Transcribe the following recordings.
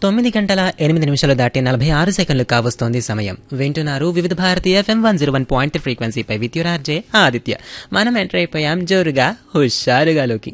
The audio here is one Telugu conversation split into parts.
తొమ్మిది గంటల ఎనిమిది నిమిషాలు దాటి నలభై ఆరు సెకండ్లు కావస్తోంది సమయం వింటున్నారు Vividh Bharati FM one zero one point ఫ్రీక్వెన్సీపై విద్యురార్జే ఆదిత్య మనం ఎంటర్ అయిపోయాం జోరుగా హుషారుగాలోకి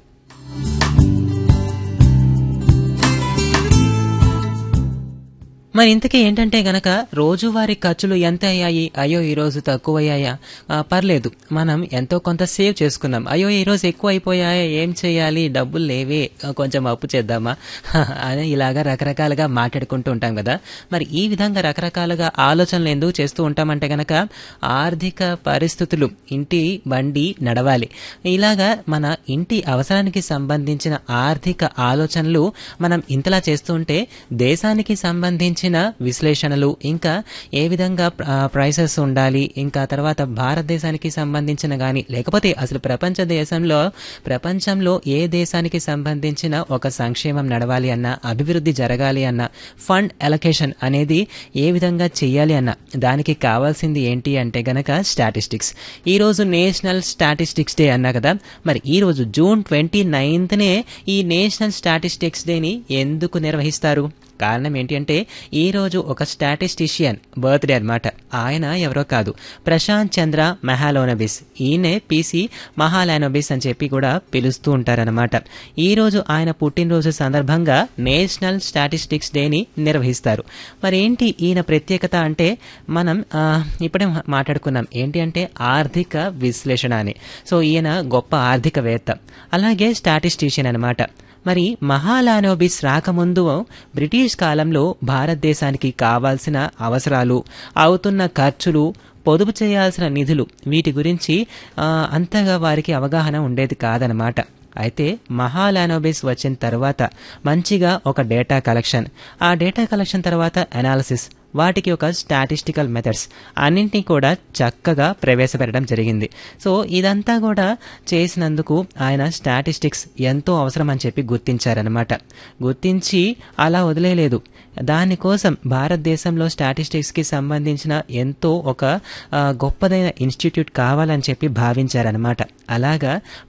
మరి ఇంతకీ ఏంటంటే గనక రోజువారీ ఖర్చులు ఎంత అయ్యాయి అయ్యో ఈ రోజు తక్కువయ్యాయా ఆ, పర్లేదు మనం ఎంతో కొంత సేవ్ చేసుకున్నాం అయ్యో ఈ రోజు ఎక్కువ అయిపోయాయా ఏం చేయాలి డబ్బులు లేవే ఆ, కొంచెం అప్పు చేద్దామా అని ఇలాగా రకరకాలుగా మాట్లాడుకుంటూ ఉంటాం కదా మరి ఈ విధంగా రకరకాలుగా ఆలోచనలు ఎందుకు చేస్తూ ఉంటామంటే గనక ఆర్థిక పరిస్థితులు ఇంటి బండి నడవాలి ఇలాగా మన ఇంటి అవసరానికి సంబంధించిన ఆర్థిక ఆలోచనలు మనం ఇంతలా చేస్తూ ఉంటే దేశానికి సంబంధించిన విశ్లేషణలు ఇంకా ఏ విధంగా ప్రైసెస్ ఉండాలి ఇంకా తర్వాత భారతదేశానికి సంబంధించిన కానీ లేకపోతే అసలు ప్రపంచ దేశంలో ప్రపంచంలో ఏ దేశానికి సంబంధించిన ఒక సంక్షేమం నడవాలి అన్న అభివృద్ధి జరగాలి అన్న ఫండ్ అలొకేషన్ అనేది ఏ విధంగా చేయాలి అన్న దానికి కావాల్సింది ఏంటి అంటే గనక స్టాటిస్టిక్స్ ఈ రోజు నేషనల్ స్టాటిస్టిక్స్ డే అన్నా కదా మరి ఈ రోజు జూన్ ట్వంటీ నైన్త్నే ఈ నేషనల్ స్టాటిస్టిక్స్ డేని ఎందుకు నిర్వహిస్తారు కారణం ఏంటి అంటే ఈ రోజు ఒక స్టాటిస్టిషియన్ బర్త్డే అన్నమాట ఆయన ఎవరో కాదు ప్రశాంత్ చంద్ర మెహాలోనబిస్ ఈయనే పీసీ మహాలానోబిస్ అని చెప్పి కూడా పిలుస్తూ ఉంటారనమాట ఈ రోజు ఆయన పుట్టినరోజు సందర్భంగా నేషనల్ స్టాటిస్టిక్స్ డేని నిర్వహిస్తారు మరి ఏంటి ఈయన ప్రత్యేకత అంటే మనం ఆ, ఇప్పుడే మా- మాట్లాడుకున్నాం ఏంటి అంటే ఆర్థిక విశ్లేషణ అని సో ఈయన గొప్ప ఆర్థికవేత్త అలాగే స్టాటిస్టిషియన్ అనమాట మరి మహాలానోబిస్ రాకముందు బ్రిటిష్ కాలంలో భారతదేశానికి కావాల్సిన అవసరాలు అవుతున్న ఖర్చులు పొదుపు చేయాల్సిన నిధులు వీటి గురించి ఆ, అంతగా వారికి అవగాహన ఉండేది కాదనమాట అయితే మహాలానోబిస్ వచ్చిన తర్వాత మంచిగా ఒక డేటా కలెక్షన్ ఆ డేటా కలెక్షన్ తర్వాత అనాలిసిస్ వాటికి ఒక స్టాటిస్టికల్ మెథడ్స్ అన్నింటినీ కూడా చక్కగా ప్రవేశపెట్టడం జరిగింది సో ఇదంతా కూడా చేసినందుకు ఆయన స్టాటిస్టిక్స్ ఎంతో అవసరం అని చెప్పి గుర్తించారనమాట గుర్తించి అలా వదిలేయలేదు దానికోసం భారతదేశంలో స్టాటిస్టిక్స్కి సంబంధించిన ఎంతో ఒక ఆ, గొప్పదైన ఇన్స్టిట్యూట్ కావాలని చెప్పి భావించారనమాట అలాగా